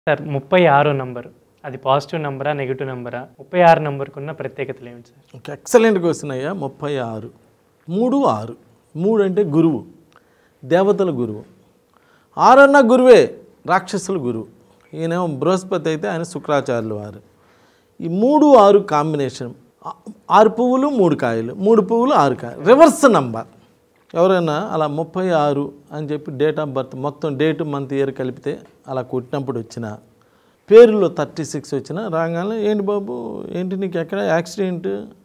Sir ముప్పై ఆరో number అది పాజిటివ్ నంబరా నెగిటివ్ నంబరా ముప్పై ఆరు నంబర్కి ఉన్న ప్రత్యేకతలు ఏమిటి సార్ ఒక ఎక్సలెంట్ క్వశ్చన్ అయ్యా ముప్పై ఆరు మూడు ఆరు మూడు అంటే గురువు దేవతల గురువు ఆరు అన్న గురువే రాక్షసుల గురువు ఈయనేమో బృహస్పతి అయితే ఆయన శుక్రాచార్యుల వారు ఈ మూడు ఆరు కాంబినేషన్ ఆ- ఆరు పువ్వులు మూడు కాయలు మూడు పువ్వులు ఆరు కాయలు రివర్స్ నంబర్ ఎవరైనా అలా ముప్పై ఆరు అని చెప్పి డేట్ ఆఫ్ బర్త్ మొత్తం డేట్ మంత్ ఇయర్ కలిపితే అలా కొట్టినప్పుడు వచ్చిన పేరులో థర్టీ సిక్స్ వచ్చిన రాగానే ఏంటి బాబు ఏంటి నీకు ఎక్కడ యాక్సిడెంట్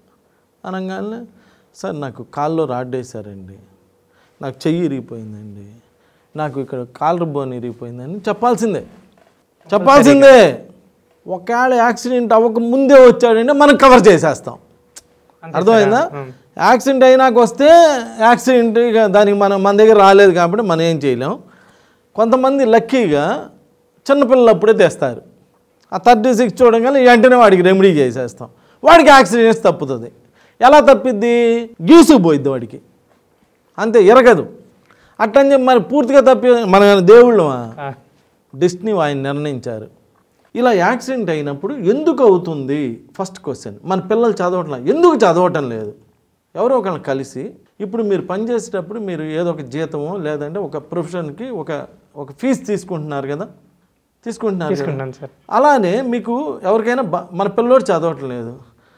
అనగానే సార్ నాకు కాల్లో రాడ్ వేశారండి నాకు చెయ్యి ఇరిగిపోయిందండి నాకు ఇక్కడ కాలర్ బోన్ ఇరిగిపోయిందని చెప్పాల్సిందే చెప్పాల్సిందే ఒకవేళ యాక్సిడెంట్ అవ్వక ముందే వచ్చాడంటే మనం కవర్ చేసేస్తాం అర్థమైందా యాక్సిడెంట్ అయినాక వస్తే యాక్సిడెంట్ ఇక దానికి మనం మన దగ్గర రాలేదు కాబట్టి మనం ఏం చేయలేం కొంతమంది లక్కీగా చిన్నపిల్లలు అప్పుడే తెస్తారు ఆ థర్టీ సిక్స్ చూడగానే వెంటనే వాడికి రెమెడీ చేసేస్తాం వాడికి యాక్సిడెంట్స్ తప్పుతుంది ఎలా తప్పిద్ది గీసుకుపోయిద్ది వాడికి అంతే ఎరగదు అట్టని చెప్పి మరి పూర్తిగా తప్పి మన దేవుళ్ళమా ఆ, డిస్నీ ఆయన నిర్ణయించారు ఇలా యాక్సిడెంట్ అయినప్పుడు ఎందుకు అవుతుంది ఫస్ట్ క్వశ్చన్ మన పిల్లలు చదవటం ఎందుకు చదవటం లేదు ఎవరో ఒకరిని కలిసి ఇప్పుడు మీరు పనిచేసేటప్పుడు మీరు ఏదో ఒక జీతమో లేదంటే ఒక ప్రొఫెషన్కి ఒక ఒక ఫీజు తీసుకుంటున్నారు కదా తీసుకుంటున్నారు కదా? తీసుకుంటాను సార్ అలానే మీకు ఎవరికైనా బ- మన పిల్లోడు చదవటం లేదు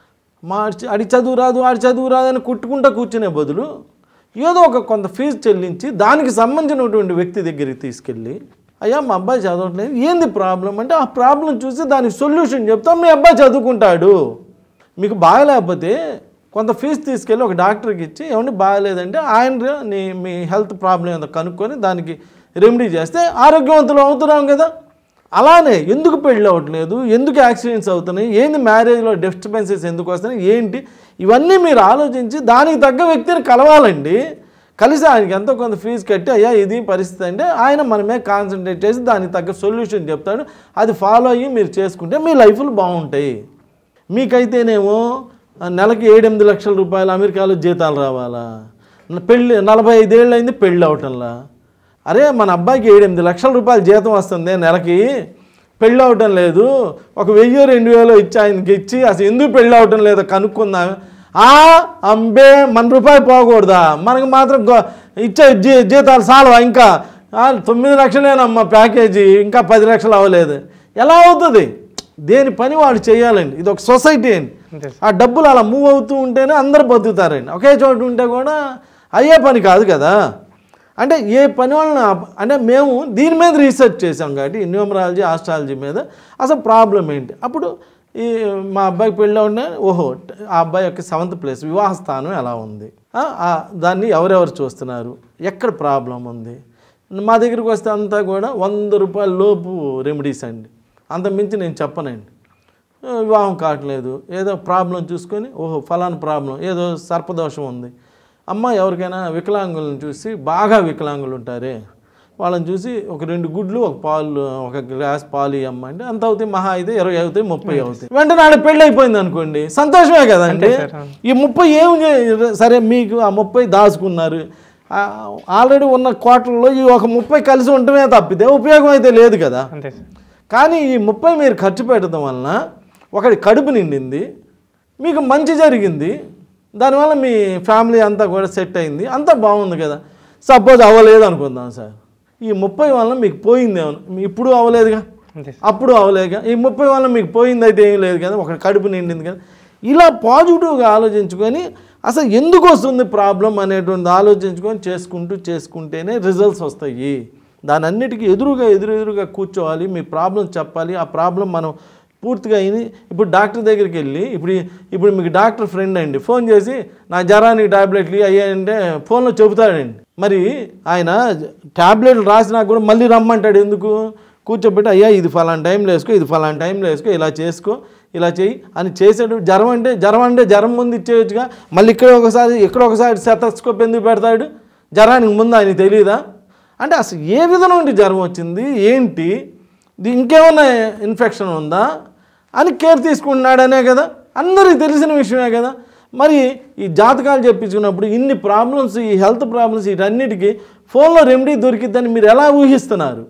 మా ఆడి- ఆడి చదువు రాదు ఆడి చదువు రాదు అని కుట్టుకుంటా కూర్చునే బదులు ఏదో ఒక కొంత ఫీజు చెల్లించి దానికి సంబంధించినటువంటి వ్యక్తి దగ్గరికి తీసుకెళ్ళి అయ్యా మా అబ్బాయి చదవట్లేదు ఏంది ప్రాబ్లం అంటే ఆ ప్రాబ్లం చూసి దానికి సొల్యూషన్ చెప్తాం మీ అబ్బాయి చదువుకుంటాడు మీకు బాగలేకపోతే కొంత ఫీజు తీసుకెళ్ళి ఒక డాక్టర్కి ఇచ్చి ఏమంటే బాగలేదంటే ఆయన నీ మీ హెల్త్ ప్రాబ్లం ఏదో కనుక్కొని దానికి రెమెడీ చేస్తే ఆరోగ్యవంతులు అవుతున్నాం కదా అలానే ఎందుకు పెళ్ళి అవ్వట్లేదు ఎందుకు యాక్సిడెంట్స్ అవుతున్నాయి ఏంది మ్యారేజ్లో డిస్టర్బెన్సెస్ ఎందుకు వస్తున్నాయి ఏంటి ఇవన్నీ మీరు ఆలోచించి దానికి తగ్గ వ్యక్తిని కలవాలండి కలిసి ఆయనకి ఎంతో కొంత ఫీజు కట్టి అయ్యా ఇది పరిస్థితి అంటే ఆయన మన మీద కాన్సన్ట్రేట్ చేసి దానికి తగ్గ సొల్యూషన్ చెప్తాడు అది ఫాలో అయ్యి మీరు చేసుకుంటే మీ లైఫ్లు బాగుంటాయి మీకైతేనేమో ఆ, నెలకి ఏడెనిమిది లక్షల రూపాయలు అమెరికాలో జీతాలు రావాలా న- పెళ్ళి నలభై ఐదేళ్ళు అయింది పెళ్ళి అవటంలా అరే మన అబ్బాయికి ఏడెనిమిది లక్షల రూపాయలు జీతం వస్తుంది నెలకి పెళ్ళి అవటం లేదు ఒక వెయ్యి రెండు వేలు ఇచ్చి ఆయనకి ఇచ్చి అసలు ఎందుకు పెళ్ళి అవటం లేదో కనుక్కుందాం ఆ అంబే మన రూపాయి పోకూడదా మనకు మాత్రం గో- ఇచ్చే జీ జీతాలు సాలవా ఇంకా ఆ, తొమ్మిది లక్షలేనమ్మా ప్యాకేజీ ఇంకా పది లక్షలు అవ్వలేదు ఎలా అవుతుంది దేని పని వాళ్ళు చేయాలండి ఇది ఒక సొసైటీ అండి అంతే ఆ డబ్బులు అలా మూవ్ అవుతూ ఉంటేనే అందరు బతుకుతారండి ఒకే చోట ఉంటే కూడా అయ్యే పని కాదు కదా అంటే ఏ పని వలన అంటే మేము దీని మీద రీసెర్చ్ చేసాం కాబట్టి న్యూమరాలజీ ఆస్ట్రాలజీ మీద అసలు ప్రాబ్లం ఏంటి అప్పుడు ఈ మా అబ్బాయికి పెళ్ళి ఉండే ఓహో ఆ అబ్బాయి యొక్క సెవెంత్ ప్లేస్ వివాహ స్థానం ఎలా ఉంది ఆ, ఆ, దాన్ని ఎవరెవరు చూస్తున్నారు ఎక్కడ ప్రాబ్లం ఉంది మా దగ్గరికి వస్తే అంతా కూడా వంద రూపాయల లోపు రెమెడీస్ అండి అంత మించి నేను చెప్పనండి ఆ, వివాహం కావట్లేదు ఏదో ప్రాబ్లం చూసుకొని ఓహో ఫలానా ప్రాబ్లం ఏదో సర్పదోషం ఉంది అమ్మ ఎవరికైనా వికలాంగులను చూసి బాగా వికలాంగులు ఉంటారే వాళ్ళని చూసి ఒక రెండు గుడ్లు ఒక పాలు ఒక గ్లాస్ పాలు ఇవ్వమ్మ అంటే అంత అవుతాయి మహా అయితే ఇరవై అవుతాయి ముప్పై అవుతాయి వెంటనే ఆడ పెళ్ళి అయిపోయింది అనుకోండి సంతోషమే కదండి సార్, అవును. ఈ ముప్పై ఏం చే- సరే మీకు ఆ ముప్పై దాచుకున్నారు ఆ, ఆల్రెడీ ఉన్న క్వార్టర్లో ఈ ఒక ముప్పై కలిసి ఉండటమే తప్పితే ఉపయోగం అయితే లేదు కదా అంతే సార్ కానీ ఈ ముప్పై మీరు ఖర్చు పెట్టడం వలన ఒకటి కడుపు నిండింది మీకు మంచి జరిగింది దానివల్ల మీ ఫ్యామిలీ అంతా కూడా సెట్ అయింది అంతా బాగుంది కదా సపోజ్ అవ్వలేదు అనుకుందాం సార్ ఈ ముప్పై వలన మీకు పోయింది ఏమన్నా ఇప్పుడు అవ్వలేదుగా అంతే సార్ అప్పుడు అవ్వలేదుగా ఈ ముప్పై వల్ల మీకు పోయింది అయితే ఏం లేదు కదా ఒక కడుపు నిండింది కదా ఇలా పాజిటివ్గా ఆలోచించుకొని అసలు ఎందుకు వస్తుంది ప్రాబ్లం అనేటువంటి ఆలోచించుకొని చేసుకుంటూ చేసుకుంటేనే రిజల్ట్స్ వస్తాయి దాని అన్నిటికీ ఎదురుగా ఎదురు ఎదురుగా కూర్చోవాలి మీ ప్రాబ్లం చెప్పాలి ఆ ప్రాబ్లం మనం పూర్తిగా అయింది ఇప్పుడు డాక్టర్ దగ్గరికి వెళ్ళి ఇప్పుడు ఇప్పుడు మీకు డాక్టర్ ఫ్రెండ్ అండి ఫోన్ చేసి నా జ్వరానికి టాబ్లెట్లు అయ్యాయంటే ఫోన్లో చెబుతాడండి మరి ఆయన టాబ్లెట్లు రాసినా కూడా మళ్ళీ రమ్మంటాడు ఎందుకు కూర్చోబెట్టి అయ్యా ఇది ఫలానా టైంలో వేసుకో ఇది ఫలానా టైంలో వేసుకో ఇలా చేసుకో ఇలా చెయ్యి అని చేసాడు జ్వరం అంటే జ్వరం అంటే జ్వరం ముందు ఇచ్చేయచ్చుగా మళ్ళీ ఇక్కడ ఒకసారి ఇక్కడ ఒకసారి సెటస్కోప్ ఎందుకు పెడతాడు జ్వరానికి ముందు ఆయన తెలియదా అంటే అసలు ఏ విధమైన జ్వరం వచ్చింది ఏంటి ఇది ఇంకేమైనా ఇన్ఫెక్షన్ ఉందా అని కేర్ తీసుకుంటున్నాడనే కదా అందరికీ తెలిసిన విషయమే కదా మరి ఈ జాతకాలు చెప్పించుకున్నప్పుడు ఇన్ని ప్రాబ్లమ్స్ ఈ హెల్త్ ప్రాబ్లమ్స్ వీటన్నిటికీ ఫోన్లో రెమెడీ దొరికిద్దని మీరు ఎలా ఊహిస్తున్నారు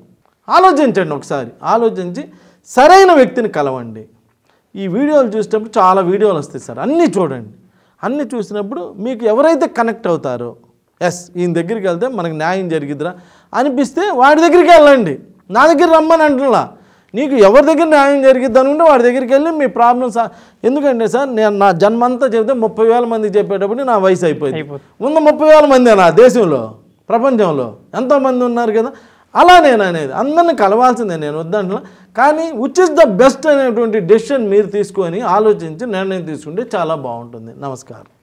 ఆలోచించండి ఒకసారి ఆలోచించి సరైన వ్యక్తిని కలవండి ఈ వీడియోలు చూసేటప్పుడు చాలా వీడియోలు వస్తాయి సార్ అన్నీ చూడండి అన్నీ చూసినప్పుడు మీకు ఎవరైతే కనెక్ట్ అవుతారో ఎస్ ఈయన దగ్గరికి వెళ్తే మనకు న్యాయం జరిగిద్దిరా అనిపిస్తే వాడి దగ్గరికి వెళ్ళండి నా దగ్గర రమ్మని అంటున్నా నీకు ఎవరి దగ్గర న్యాయం జరిగిద్ది అనుకుంటే వాడి దగ్గరికి వెళ్ళి మీ ప్రాబ్లమ్స్ ఎందుకంటే సార్ నేను నా జన్మంతా చెబితే ముప్పై వేల మందికి చెప్పేటప్పుడు నా వయసు అయిపోయింది అయిపోతుంది. ఉన్న ముప్పై వేల మంది నా దేశంలో ప్రపంచంలో ఎంతోమంది ఉన్నారు కదా అలా నేను అనేది అందరిని కలవాల్సిందే నేను వద్దంటున్నా కానీ విచ్ ఇస్ ద బెస్ట్ అనేటువంటి డెసిషన్ మీరు తీసుకొని ఆలోచించి నిర్ణయం తీసుకుంటే చాలా బాగుంటుంది నమస్కారం